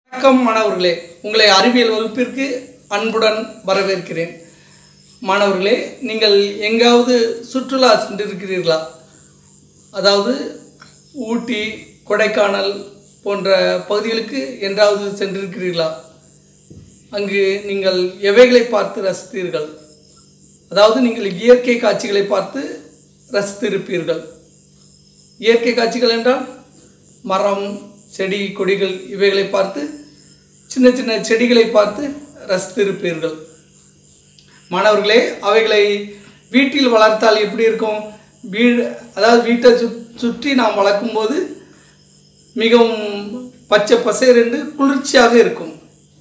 வணக்கம் மாணவர்களே உங்களை அறிவியல் வகுப்பிற்கு அன்புடன் வரவேற்கிறேன் மாணவர்களே நீங்கள் எங்காவது சுற்றுலா சென்றிருக்கிறீர்களா அதாவது ஊட்டி கொடைக்கானல் போன்ற பகுதிகளுக்கு என்றாவது சென்றிருக்கிறீர்களா அங்கு நீங்கள் எவைகளை பார்த்து ரசித்தீர்கள் அதாவது நீங்கள் இயற்கை காட்சிகளை பார்த்து ரசித்திருப்பீர்கள் இயற்கை காட்சிகள் என்றால் மரம் செடி கொடிகள் இவைகளை பார்த்து சின்ன சின்ன செடிகளை பார்த்து ரசித்திருப்பீர்கள் மாணவர்களே அவைகளை வீட்டில் வளர்த்தால் எப்படி இருக்கும் வீடு அதாவது வீட்டை சுத் சுற்றி நாம் வளர்க்கும்போது மிகவும் பச்சை பசேர் என்று குளிர்ச்சியாக இருக்கும்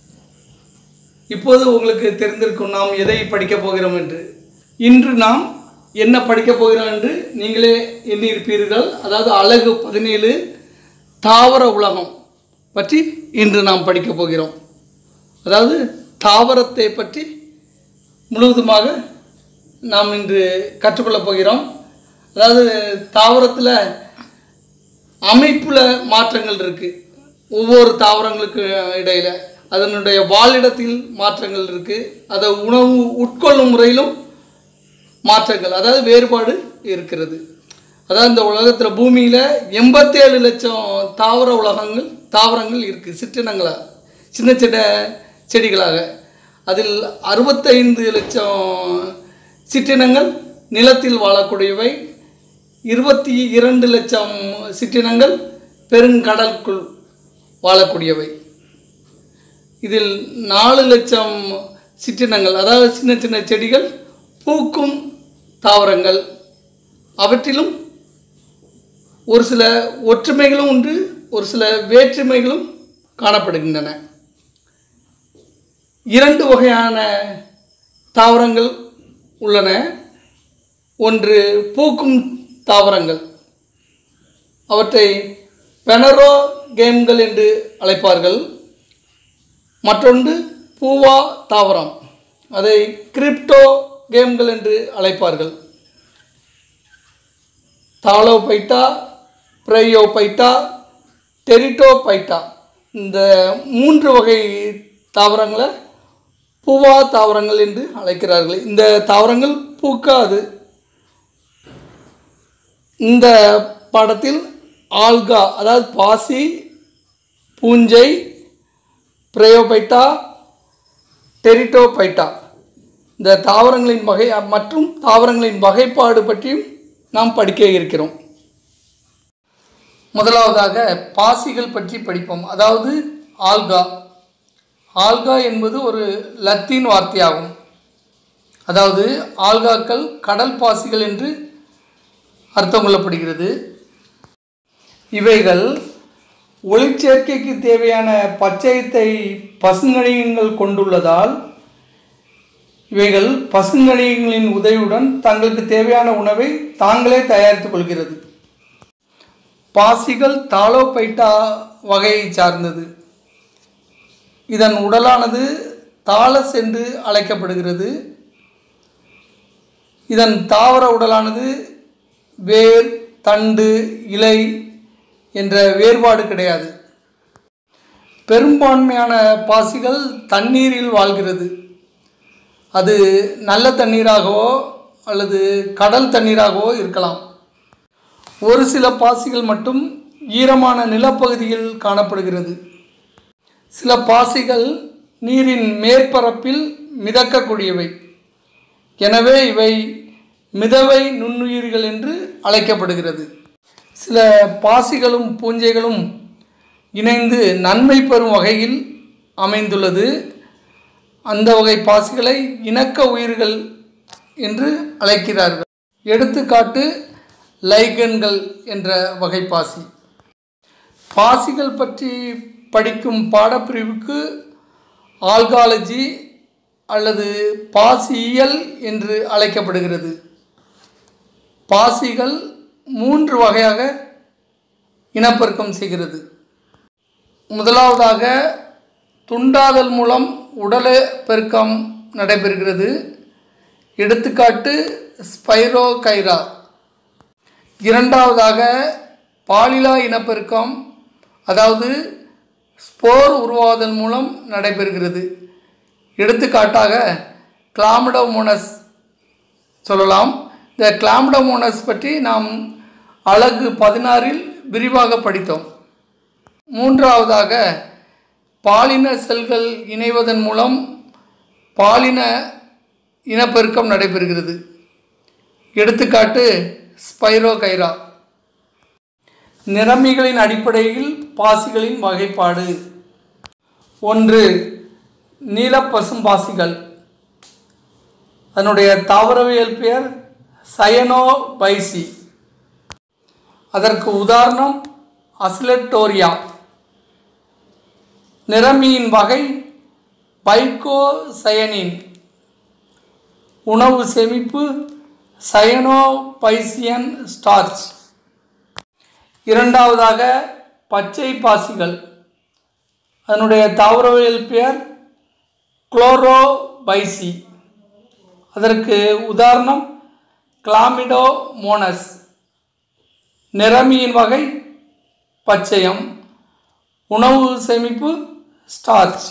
இப்போது உங்களுக்கு தெரிந்திருக்கும் நாம் எதை படிக்கப் போகிறோம் என்று இன்று நாம் என்ன படிக்கப் போகிறோம் என்று நீங்களே எண்ணியிருப்பீர்கள் அதாவது அழகு பதினேழு தாவர உலகம் பற்றி இன்று நாம் படிக்கப் போகிறோம் அதாவது தாவரத்தை பற்றி முழுவதுமாக நாம் இன்று கற்றுக்கொள்ளப் போகிறோம் அதாவது தாவரத்தில் அமைப்பில் மாற்றங்கள் இருக்குது ஒவ்வொரு தாவரங்களுக்கு இடையில் அதனுடைய வாழிடத்தில் மாற்றங்கள் இருக்குது அதை உணவு உட்கொள்ளும் முறையிலும் மாற்றங்கள் அதாவது வேறுபாடு இருக்கிறது அதாவது இந்த உலகத்தில் பூமியில் எண்பத்தேழு லட்சம் தாவர உலகங்கள் தாவரங்கள் இருக்குது சிற்றினங்களாக சின்ன சின்ன செடிகளாக அதில் அறுபத்தைந்து லட்சம் சிற்றினங்கள் நிலத்தில் வாழக்கூடியவை இருபத்தி இரண்டு லட்சம் சிற்றினங்கள் பெருங்கடலுக்குள் வாழக்கூடியவை இதில் நாலு லட்சம் சிற்றினங்கள் அதாவது சின்ன சின்ன செடிகள் பூக்கும் தாவரங்கள் அவற்றிலும் ஒரு சில ஒற்றுமைகளும் உண்டு ஒரு சில வேற்றுமைகளும் காணப்படுகின்றன இரண்டு வகையான தாவரங்கள் உள்ளன ஒன்று பூக்கும் தாவரங்கள் அவற்றை பெனரோ கேம்கள் என்று அழைப்பார்கள் மற்றொன்று பூவா தாவரம் அதை கிரிப்டோ கேம்கள் என்று அழைப்பார்கள் தாலோபைட்டா பிரயோபைட்டா டெரிட்டோபைட்டா இந்த மூன்று வகை தாவரங்களை பூவா தாவரங்கள் என்று அழைக்கிறார்கள் இந்த தாவரங்கள் பூக்காது இந்த படத்தில் ஆல்கா அதாவது பாசி பூஞ்சை பிரயோபைட்டா டெரிட்டோபைட்டா இந்த தாவரங்களின் வகை மற்றும் தாவரங்களின் வகைப்பாடு பற்றியும் நாம் படிக்க இருக்கிறோம் முதலாவதாக பாசிகள் பற்றி படிப்போம் அதாவது ஆல்கா ஆல்கா என்பது ஒரு லத்தீன் வார்த்தையாகும் அதாவது ஆல்காக்கள் கடல் பாசிகள் என்று அர்த்தம் கொள்ளப்படுகிறது இவைகள் ஒளிச்சேர்க்கைக்கு தேவையான பச்சையத்தை பசுங்கணிகங்கள் கொண்டுள்ளதால் இவைகள் பசுங்கணிகங்களின் உதவியுடன் தங்களுக்கு தேவையான உணவை தாங்களே தயாரித்துக் கொள்கிறது பாசிகள் தாலோபைட்டா வகையை சார்ந்தது இதன் உடலானது தாளஸ் என்று அழைக்கப்படுகிறது இதன் தாவர உடலானது வேர் தண்டு இலை என்ற வேறுபாடு கிடையாது பெரும்பான்மையான பாசிகள் தண்ணீரில் வாழ்கிறது அது நல்ல தண்ணீராகவோ அல்லது கடல் தண்ணீராகவோ இருக்கலாம் ஒரு சில பாசிகள் மட்டும் ஈரமான நிலப்பகுதியில் காணப்படுகிறது சில பாசிகள் நீரின் மேற்பரப்பில் மிதக்கக்கூடியவை எனவே இவை மிதவை நுண்ணுயிர்கள் என்று அழைக்கப்படுகிறது சில பாசிகளும் பூஞ்சைகளும் இணைந்து நன்மை பெறும் வகையில் அமைந்துள்ளது அந்த வகை பாசிகளை இணக்க உயிர்கள் என்று அழைக்கிறார்கள் எடுத்துக்காட்டு லைகன்கள் என்ற வகை பாசி பாசிகள் பற்றி படிக்கும் பாடப்பிரிவுக்கு ஆல்காலஜி அல்லது பாசியியல் என்று அழைக்கப்படுகிறது பாசிகள் மூன்று வகையாக இனப்பெருக்கம் செய்கிறது முதலாவதாக துண்டாதல் மூலம் உடல பெருக்கம் நடைபெறுகிறது எடுத்துக்காட்டு ஸ்பைரோகைரா இரண்டாவதாக பாலிலா இனப்பெருக்கம் அதாவது ஸ்போர் உருவாவதன் மூலம் நடைபெறுகிறது எடுத்துக்காட்டாக கிளாமிடோமோனஸ் சொல்லலாம் இந்த கிளாமிடோமோனஸ் பற்றி நாம் அழகு பதினாறில் விரிவாக படித்தோம் மூன்றாவதாக பாலின செல்கள் இணைவதன் மூலம் பாலின இனப்பெருக்கம் நடைபெறுகிறது எடுத்துக்காட்டு ஸ்பைரோகைரா நிறமிகளின் அடிப்படையில் பாசிகளின் வகைப்பாடு ஒன்று நீலப்பசும் பாசிகள் அதனுடைய தாவரவியல் பெயர் சயனோபைசி அதற்கு உதாரணம் அஸ்லட்டோரியா நிறமியின் வகை பைக்கோசயனின் உணவு செமிப்பு சயனோபைசியன் ஸ்டார்ச் இரண்டாவதாக பச்சை பாசிகள் அதனுடைய தாவரவியல் பெயர் குளோரோபைசி அதற்கு உதாரணம் கிளாமிடோமோனஸ் நிறமியின் வகை பச்சையம் உணவு சேமிப்பு ஸ்டார்ச்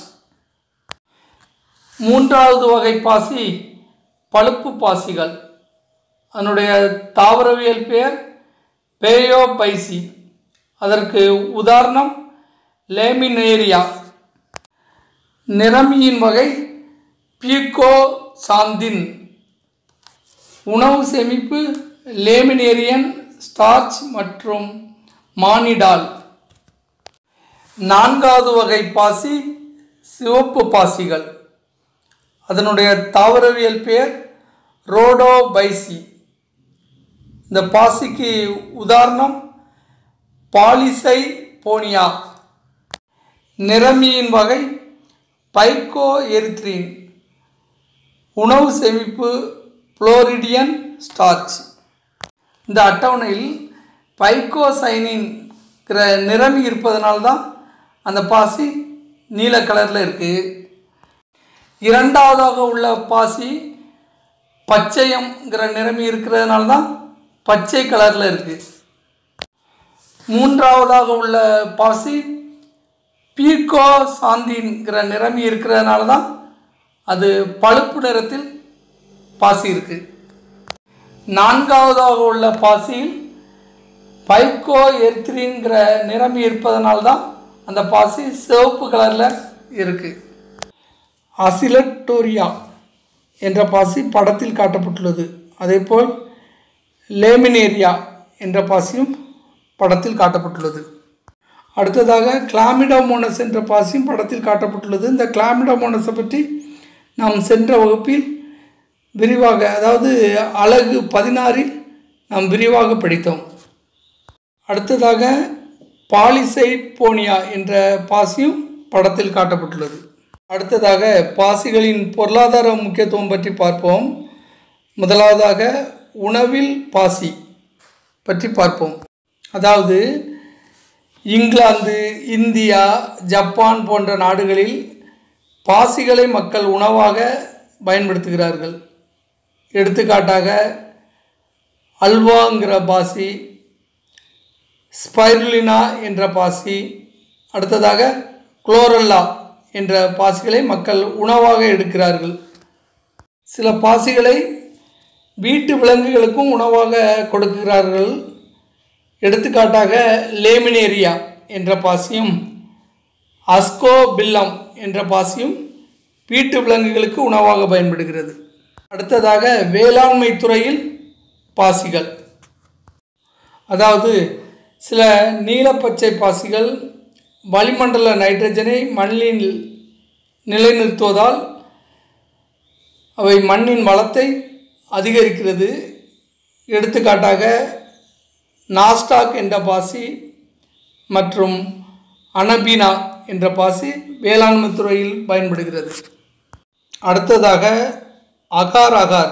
மூன்றாவது வகை பாசி பழுப்பு பாசிகள் அதனுடைய தாவரவியல் பெயர் பேயோபைசி அதற்கு உதாரணம் லேமினேரியா நிறமியின் வகை பீக்கோ சாந்தின் உணவு சேமிப்பு லேமினேரியன் ஸ்டார்ச் மற்றும் மானிடால் நான்காவது வகை பாசி சிவப்பு பாசிகள் அதனுடைய தாவரவியல் பெயர் ரோடோபைசி இந்த பாசிக்கு உதாரணம் பாலிசை போனியா நிறமியின் வகை பைக்கோ எரித்ரின் உணவு சேமிப்பு புளோரிடியன் ஸ்டார்ச் இந்த அட்டவணையில் பைக்கோசைனின்கிற நிறமி இருப்பதனால்தான் அந்த பாசி நீல கலரில் இருக்குது இரண்டாவதாக உள்ள பாசி பச்சையம்ங்கிற நிறமி இருக்கிறதுனால தான் பச்சை கலரில் இருக்குது மூன்றாவதாக உள்ள பாசி பீக்கோ சாந்தின்கிற நிறமி இருக்கிறதுனால தான் அது பழுப்பு நிறத்தில் பாசி இருக்குது நான்காவதாக உள்ள பாசியில் பைக்கோ எர்த்ரிங்கிற நிறமி இருப்பதனால தான் அந்த பாசி சிவப்பு கலரில் இருக்குது அசிலட்டோரியா என்ற பாசி படத்தில் காட்டப்பட்டுள்ளது அதேபோல் லேமினேரியா என்ற பாசியும் படத்தில் காட்டப்பட்டுள்ளது அடுத்ததாக கிளாமிடோமோனஸ் என்ற பாசியும் படத்தில் காட்டப்பட்டுள்ளது இந்த கிளாமிடோமோனஸை பற்றி நாம் சென்ற வகுப்பில் விரிவாக அதாவது அழகு பதினாறில் நாம் விரிவாக படித்தோம் அடுத்ததாக பாலிசை போனியா என்ற பாசியும் படத்தில் காட்டப்பட்டுள்ளது அடுத்ததாக பாசிகளின் பொருளாதார முக்கியத்துவம் பற்றி பார்ப்போம் முதலாவதாக உணவில் பாசி பற்றி பார்ப்போம் அதாவது இங்கிலாந்து இந்தியா ஜப்பான் போன்ற நாடுகளில் பாசிகளை மக்கள் உணவாக பயன்படுத்துகிறார்கள் எடுத்துக்காட்டாக அல்வாங்கிற பாசி ஸ்பைருலினா என்ற பாசி அடுத்ததாக குளோரல்லா என்ற பாசிகளை மக்கள் உணவாக எடுக்கிறார்கள் சில பாசிகளை வீட்டு விலங்குகளுக்கும் உணவாக கொடுக்கிறார்கள் எடுத்துக்காட்டாக லேமினேரியா என்ற பாசியும் அஸ்கோபில்லம் என்ற பாசியும் வீட்டு விலங்குகளுக்கு உணவாக பயன்படுகிறது அடுத்ததாக வேளாண்மை துறையில் பாசிகள் அதாவது சில நீலப்பச்சை பாசிகள் வளிமண்டல நைட்ரஜனை மண்ணில் நிலைநிறுத்துவதால் அவை மண்ணின் வளத்தை அதிகரிக்கிறது எடுத்துக்காட்டாக நாஸ்டாக் என்ற பாசி மற்றும் அனபீனா என்ற பாசி வேளாண்மை துறையில் பயன்படுகிறது அடுத்ததாக அகார் அகார்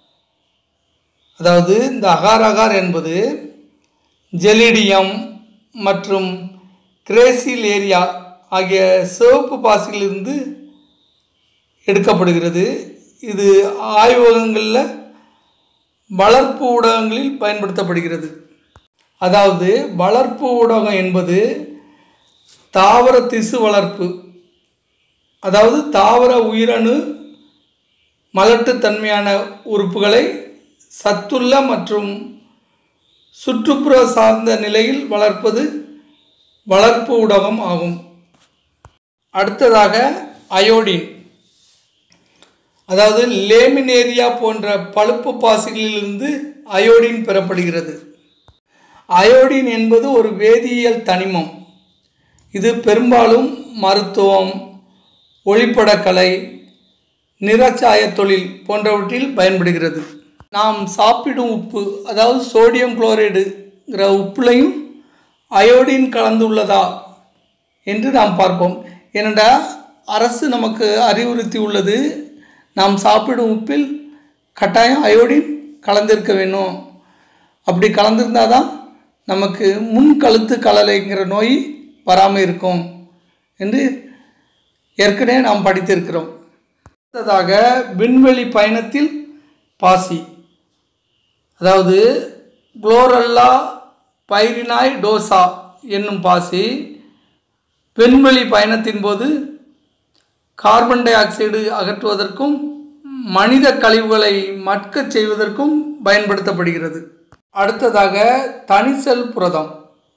அதாவது இந்த அகார் அகார் என்பது ஜெலிடியம் மற்றும் கிரேசில் ஏரியா ஆகிய சிவப்பு பாசியிலிருந்து எடுக்கப்படுகிறது இது ஆய்வகங்களில் வளர்ப்பு ஊடகங்களில் பயன்படுத்தப்படுகிறது அதாவது வளர்ப்பு ஊடகம் என்பது தாவர திசு வளர்ப்பு அதாவது தாவர உயிரணு மலட்டுத்தன்மையான உறுப்புகளை சத்துள்ள மற்றும் சுற்றுப்புற சார்ந்த நிலையில் வளர்ப்பது வளர்ப்பு ஊடகம் ஆகும் அடுத்ததாக அயோடின் அதாவது லேமினேரியா போன்ற பழுப்பு பாசிகளிலிருந்து அயோடின் பெறப்படுகிறது அயோடின் என்பது ஒரு வேதியியல் தனிமம் இது பெரும்பாலும் மருத்துவம் ஒளிப்படக்கலை நிறச்சாய தொழில் போன்றவற்றில் பயன்படுகிறது நாம் சாப்பிடும் உப்பு அதாவது சோடியம் குளோரைடுங்கிற உப்புலையும் அயோடின் கலந்துள்ளதா என்று நாம் பார்ப்போம் ஏனென்றால் அரசு நமக்கு அறிவுறுத்தி உள்ளது நாம் சாப்பிடும் உப்பில் கட்டாயம் அயோடின் கலந்திருக்க வேணும் அப்படி கலந்திருந்தால் தான் நமக்கு முன் கழுத்து கலலைங்கிற நோய் வராமல் இருக்கும் என்று ஏற்கனவே நாம் படித்திருக்கிறோம் அடுத்ததாக விண்வெளி பயணத்தில் பாசி அதாவது குளோரல்லா பைரினாய் டோசா என்னும் பாசி விண்வெளி பயணத்தின் போது கார்பன் டை ஆக்சைடு அகற்றுவதற்கும் மனித கழிவுகளை மட்கச் செய்வதற்கும் பயன்படுத்தப்படுகிறது அடுத்ததாக தனிசெல் புரதம்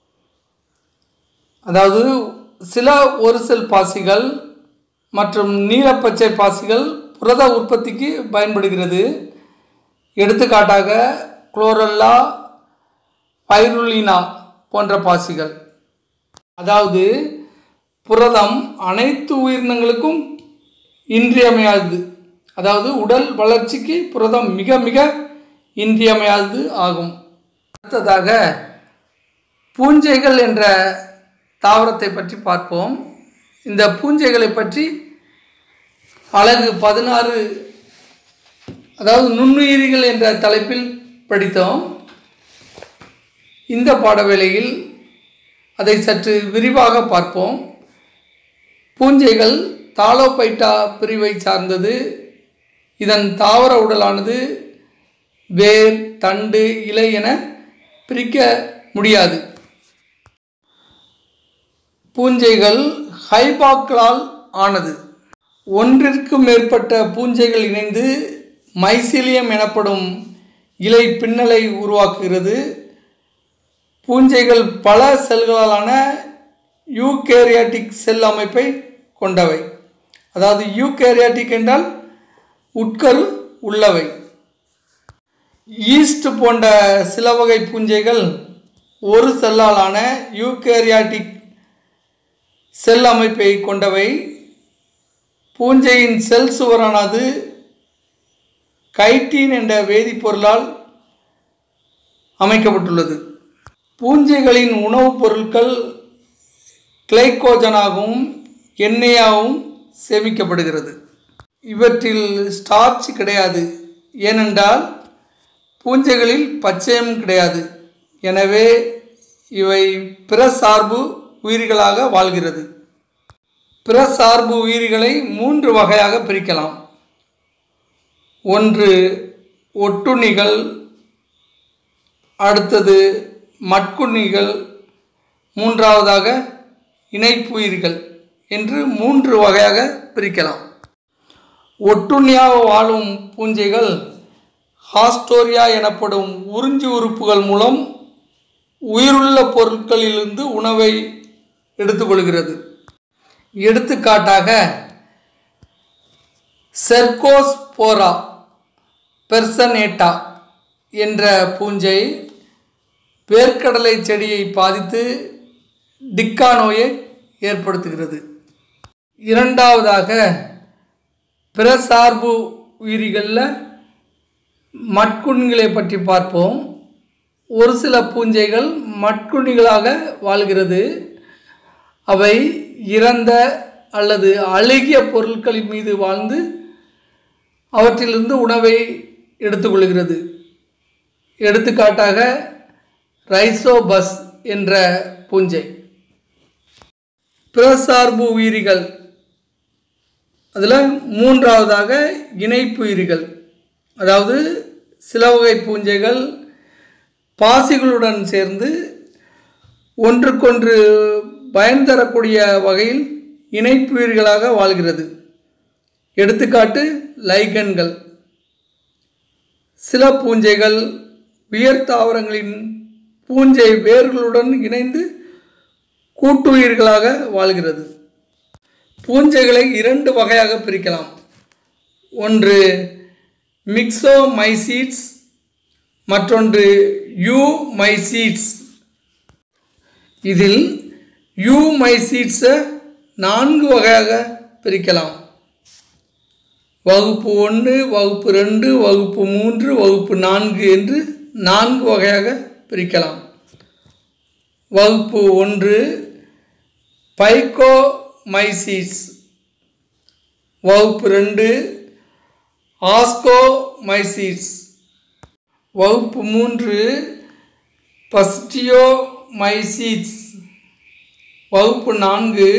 அதாவது சில ஒரு செல் பாசிகள் மற்றும் நீலப்பச்சை பாசிகள் புரத உற்பத்திக்கு பயன்படுகிறது எடுத்துக்காட்டாக குளோரல்லா பைருலினா போன்ற பாசிகள் அதாவது புரதம் அனைத்து உயிரினங்களுக்கும் இன்றியமையாதது அதாவது உடல் வளர்ச்சிக்கு புரதம் மிக மிக இன்றியமையாதது ஆகும் அடுத்ததாக பூஞ்சைகள் என்ற தாவரத்தை பற்றி பார்ப்போம் இந்த பூஞ்சைகளை பற்றி அழகு பதினாறு அதாவது நுண்ணுயிரிகள் என்ற தலைப்பில் படித்தோம் இந்த பாடவேளையில் அதை சற்று விரிவாக பார்ப்போம் பூஞ்சைகள் தாலோபைட்டா பிரிவை சார்ந்தது இதன் தாவர உடலானது வேர் தண்டு இலை என பிரிக்க முடியாது பூஞ்சைகள் ஹைபாக்களால் ஆனது ஒன்றிற்கு மேற்பட்ட பூஞ்சைகள் இணைந்து மைசிலியம் எனப்படும் இலை பின்னலை உருவாக்குகிறது பூஞ்சைகள் பல செல்களாலான யூகேரியாட்டிக் செல் அமைப்பை கொண்டவை அதாவது யூகேரியாட்டிக் என்றால் உட்கரு உள்ளவை ஈஸ்ட் போன்ற சில வகை பூஞ்சைகள் ஒரு செல்லாலான யூகேரியாட்டிக் செல் அமைப்பை கொண்டவை பூஞ்சையின் செல் சுவரானது கைட்டீன் என்ற வேதிப்பொருளால் அமைக்கப்பட்டுள்ளது பூஞ்சைகளின் உணவுப் பொருட்கள் கிளைக்கோஜனாகவும் எண்ணெயாகவும் சேமிக்கப்படுகிறது இவற்றில் ஸ்டார்ச் கிடையாது ஏனென்றால் பூஞ்சைகளில் பச்சையம் கிடையாது எனவே இவை பிற சார்பு உயிரிகளாக வாழ்கிறது பிற சார்பு உயிரிகளை மூன்று வகையாக பிரிக்கலாம் ஒன்று ஒட்டுண்ணிகள் அடுத்தது மட்குண்ணிகள் மூன்றாவதாக இணைப்புயிர்கள் என்று மூன்று வகையாக பிரிக்கலாம் ஒட்டுண்ணியாக வாழும் பூஞ்சைகள் ஹாஸ்டோரியா எனப்படும் உறிஞ்சி உறுப்புகள் மூலம் உயிருள்ள பொருட்களிலிருந்து உணவை எடுத்துக்கொள்கிறது எடுத்துக்காட்டாக செர்கோஸ்போரா பெர்சனேட்டா என்ற பூஞ்சை வேர்க்கடலை செடியை பாதித்து டிக்கா நோயை ஏற்படுத்துகிறது இரண்டாவதாக பிற சார்பு உயிரிகளில் மட்குண்ணிகளை பற்றி பார்ப்போம் ஒரு சில பூஞ்சைகள் மட்குண்ணிகளாக வாழ்கிறது அவை இறந்த அல்லது அழுகிய பொருட்களின் மீது வாழ்ந்து அவற்றிலிருந்து உணவை எடுத்துக்கொள்கிறது எடுத்துக்காட்டாக ரைசோபஸ் என்ற பூஞ்சை பிறசார்பு உயிரிகள் அதில் மூன்றாவதாக இணைப்பு உயிரிகள் அதாவது சில வகை பூஞ்சைகள் பாசிகளுடன் சேர்ந்து ஒன்றுக்கொன்று பயன் தரக்கூடிய வகையில் இணைப்புயிர்களாக வாழ்கிறது எடுத்துக்காட்டு லைகன்கள் சில பூஞ்சைகள் உயர் தாவரங்களின் பூஞ்சை வேர்களுடன் இணைந்து கூட்டுயிர்களாக வாழ்கிறது பூஞ்சைகளை இரண்டு வகையாக பிரிக்கலாம் ஒன்று மிக்சோமைசீட்ஸ் மற்றொன்று யூமைசீட்ஸ் இதில் யூமைசீட்ஸை நான்கு வகையாக பிரிக்கலாம் வகுப்பு ஒன்று வகுப்பு ரெண்டு வகுப்பு மூன்று வகுப்பு நான்கு என்று நான்கு வகையாக பிரிக்கலாம் வகுப்பு ஒன்று பைக்கோமைசிஸ் வகுப்பு ரெண்டு ஆஸ்கோமைசிஸ் வகுப்பு மூன்று பஸ்டியோமைசிட்ஸ் வகுப்பு நான்கு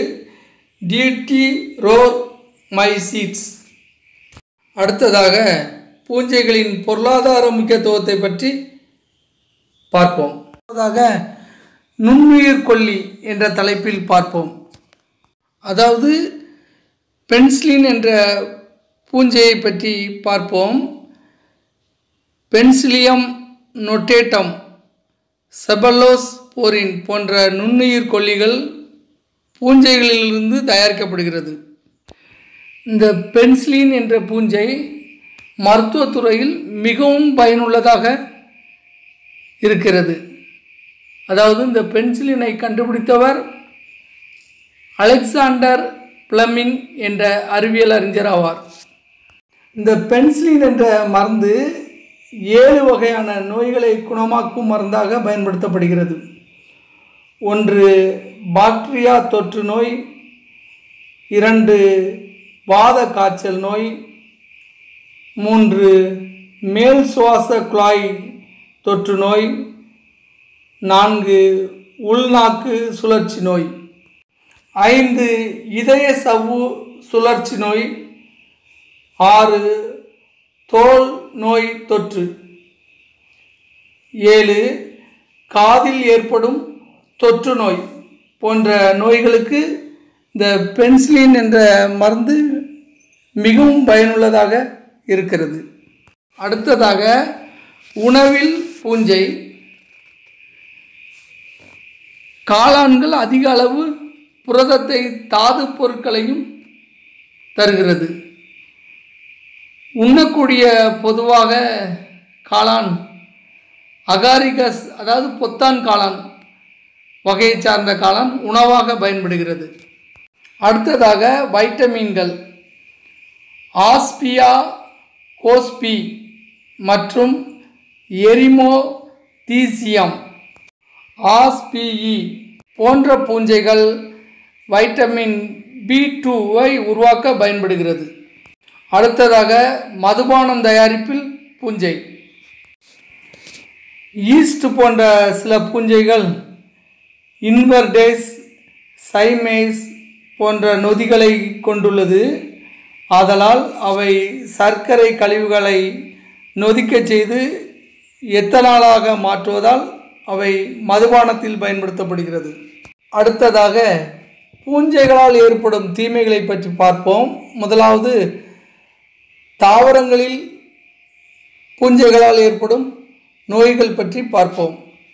டிடிரோமைசிட்ஸ் அடுத்ததாக பூஞ்சைகளின் பொருளாதார முக்கியத்துவத்தை பற்றி பார்ப்போம் அடுத்ததாக நுண்ணுயிர் கொல்லி என்ற தலைப்பில் பார்ப்போம் அதாவது பென்சிலின் என்ற பூஞ்சையை பற்றி பார்ப்போம் பென்சிலியம் நொட்டேட்டம் செபல்லோஸ் போரின் போன்ற நுண்ணுயிர் கொல்லிகள் பூஞ்சைகளிலிருந்து தயாரிக்கப்படுகிறது இந்த பென்சிலின் என்ற பூஞ்சை மருத்துவத்துறையில் மிகவும் பயனுள்ளதாக இருக்கிறது அதாவது இந்த பென்சிலினை கண்டுபிடித்தவர் அலெக்சாண்டர் பிளமிங் என்ற அறிவியல் அறிஞர் ஆவார் இந்த பென்சிலின் என்ற மருந்து ஏழு வகையான நோய்களை குணமாக்கும் மருந்தாக பயன்படுத்தப்படுகிறது ஒன்று பாக்டீரியா தொற்று நோய் இரண்டு வாத காய்ச்சல் நோய் மூன்று மேல் சுவாச குழாய் தொற்று நோய் நான்கு உள்நாக்கு சுழற்சி நோய் ஐந்து இதய சவ்வு சுழற்சி நோய் ஆறு தோல் நோய் தொற்று ஏழு காதில் ஏற்படும் தொற்று நோய் போன்ற நோய்களுக்கு இந்த பென்சிலின் என்ற மருந்து மிகவும் பயனுள்ளதாக இருக்கிறது அடுத்ததாக உணவில் பூஞ்சை காளான்கள் அதிக அளவு புரதத்தை தாது பொருட்களையும் தருகிறது உண்ணக்கூடிய பொதுவாக காளான் அகாரிகஸ் அதாவது பொத்தான் காளான் வகையை சார்ந்த காளான் உணவாக பயன்படுகிறது அடுத்ததாக வைட்டமின்கள் ஆஸ்பியா கோஸ்பி மற்றும் எரிமோ தீசியம் ஆஸ்பிஇ போன்ற பூஞ்சைகள் வைட்டமின் பி டூவை உருவாக்க பயன்படுகிறது அடுத்ததாக மதுபானம் தயாரிப்பில் பூஞ்சை ஈஸ்ட் போன்ற சில பூஞ்சைகள் இன்வர்டேஸ் சைமேஸ் போன்ற நொதிகளை கொண்டுள்ளது ஆதலால் அவை சர்க்கரை கழிவுகளை நொதிக்கச் செய்து எத்தனாலாக மாற்றுவதால் அவை மதுபானத்தில் பயன்படுத்தப்படுகிறது அடுத்ததாக பூஞ்சைகளால் ஏற்படும் தீமைகளை பற்றி பார்ப்போம் முதலாவது தாவரங்களில் பூஞ்சைகளால் ஏற்படும் நோய்கள் பற்றி பார்ப்போம்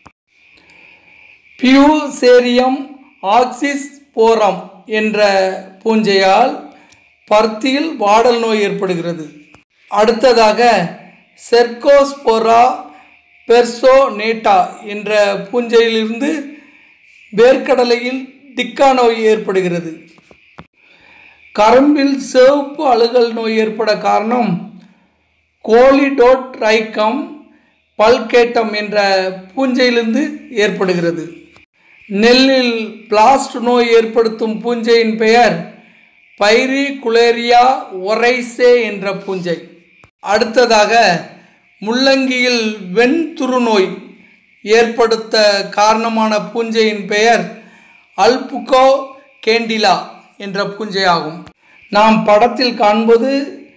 பியூசேரியம் ஆக்சிஸ் போரம் என்ற பூஞ்சையால் பருத்தியில் வாடல் நோய் ஏற்படுகிறது அடுத்ததாக செர்கோஸ்போரா பெர்சோனேட்டா என்ற பூஞ்சையிலிருந்து வேர்க்கடலையில் டிக்கா நோய் ஏற்படுகிறது கரும்பில் சிவப்பு அழுகல் நோய் ஏற்பட காரணம் கோலிடோட் ரைக்கம் பல்கேட்டம் என்ற பூஞ்சையிலிருந்து ஏற்படுகிறது நெல்லில் பிளாஸ்ட் நோய் ஏற்படுத்தும் பூஞ்சையின் பெயர் பைரி குளேரியா ஒரைசே என்ற பூஞ்சை அடுத்ததாக முள்ளங்கியில் வெண்துரு நோய் ஏற்படுத்த காரணமான பூஞ்சையின் பெயர் அல்புகோ கேண்டிலா என்ற பூஞ்சை ஆகும் நாம் படத்தில் காண்பது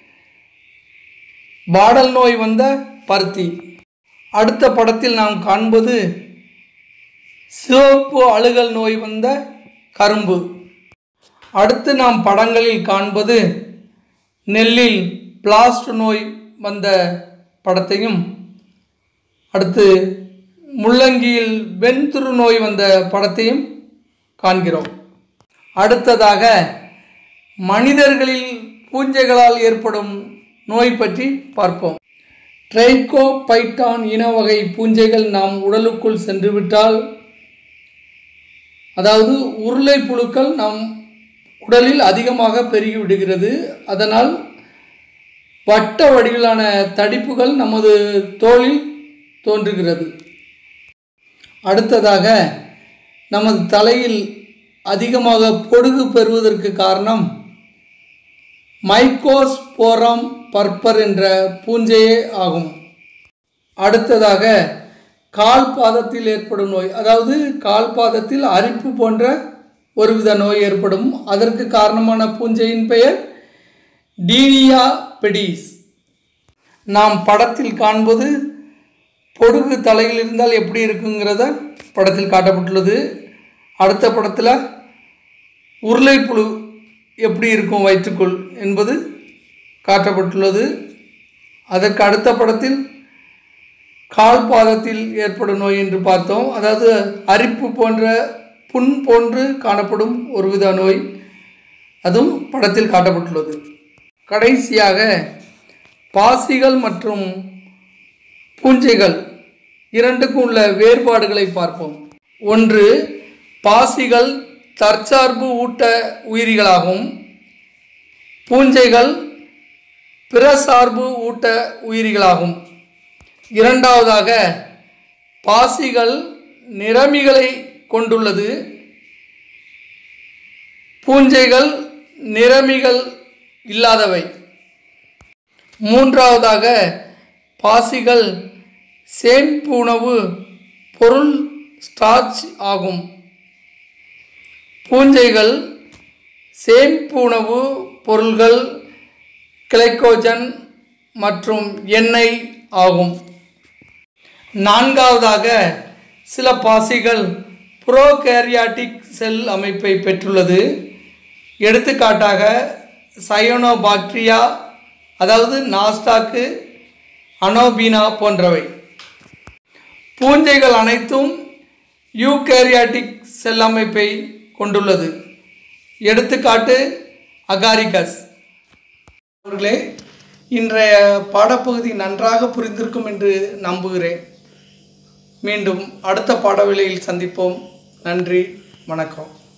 வாடல் நோய் வந்த பருத்தி அடுத்த படத்தில் நாம் காண்பது சிவப்பு அழுகல் நோய் வந்த கரும்பு அடுத்து நாம் படங்களில் காண்பது நெல்லில் பிளாஸ்ட் நோய் வந்த படத்தையும் அடுத்து முள்ளங்கியில் வெண்துரு நோய் வந்த படத்தையும் காண்கிறோம் அடுத்ததாக மனிதர்களில் பூஞ்சைகளால் ஏற்படும் நோய் பற்றி பார்ப்போம் ட்ரைகோபைட்டான் இன வகை பூஞ்சைகள் நாம் உடலுக்குள் சென்றுவிட்டால் அதாவது உருளை புழுக்கள் நம் உடலில் அதிகமாக பெருகி விடுகிறது அதனால் வட்ட வடிவிலான தடிப்புகள் நமது தோலில் தோன்றுகிறது அடுத்ததாக நமது தலையில் அதிகமாக பொடுகு பெறுவதற்கு காரணம் மைக்கோஸ்போரம் பர்பர் என்ற பூஞ்சையே ஆகும் அடுத்ததாக கால் பாதத்தில் ஏற்படும் நோய் அதாவது கால் பாதத்தில் அரிப்பு போன்ற ஒருவித நோய் ஏற்படும் அதற்கு காரணமான பூஞ்சையின் பெயர் டீனியா பெடிஸ் நாம் படத்தில் காண்பது பொடுகு தலையில் இருந்தால் எப்படி இருக்குங்கிறத படத்தில் காட்டப்பட்டுள்ளது அடுத்த படத்தில் உருளைப்புழு எப்படி இருக்கும் வயிற்றுக்குள் என்பது காட்டப்பட்டுள்ளது அதற்கு அடுத்த படத்தில் கால் பாதத்தில் ஏற்படும் நோய் என்று பார்த்தோம் அதாவது அரிப்பு போன்ற புண் போன்று காணப்படும் ஒருவித நோய் அதுவும் படத்தில் காட்டப்பட்டுள்ளது கடைசியாக பாசிகள் மற்றும் பூஞ்சைகள் இரண்டுக்கும் உள்ள வேறுபாடுகளை பார்ப்போம் ஒன்று பாசிகள் தற்சார்பு ஊட்ட உயிரிகளாகும் பூஞ்சைகள் பிறசார்பு ஊட்ட உயிரிகளாகும் இரண்டாவதாக பாசிகள் நிறமிகளை கொண்டுள்ளது பூஞ்சைகள் நிறமிகள் இல்லாதவை மூன்றாவதாக பாசிகள் சேமிப்பு உணவு பொருள் ஸ்டார்ச் ஆகும் பூஞ்சைகள் சேமிப்பு உணவு பொருள்கள் கிளைக்கோஜன் மற்றும் எண்ணெய் ஆகும் நான்காவதாக சில பாசிகள் புரோகேரியாட்டிக் செல் அமைப்பை பெற்றுள்ளது எடுத்துக்காட்டாக சயோனோபாக்டீரியா அதாவது நாஸ்டாக்கு அனோபீனா போன்றவை பூஞ்சைகள் அனைத்தும் யூகேரியாட்டிக் செல் அமைப்பை கொண்டுள்ளது எடுத்துக்காட்டு அகாரிகஸ் அவர்களே இன்றைய பாடப்பகுதி நன்றாக புரிந்திருக்கும் என்று நம்புகிறேன் மீண்டும் அடுத்த பாடவேளையில் சந்திப்போம் நன்றி வணக்கம்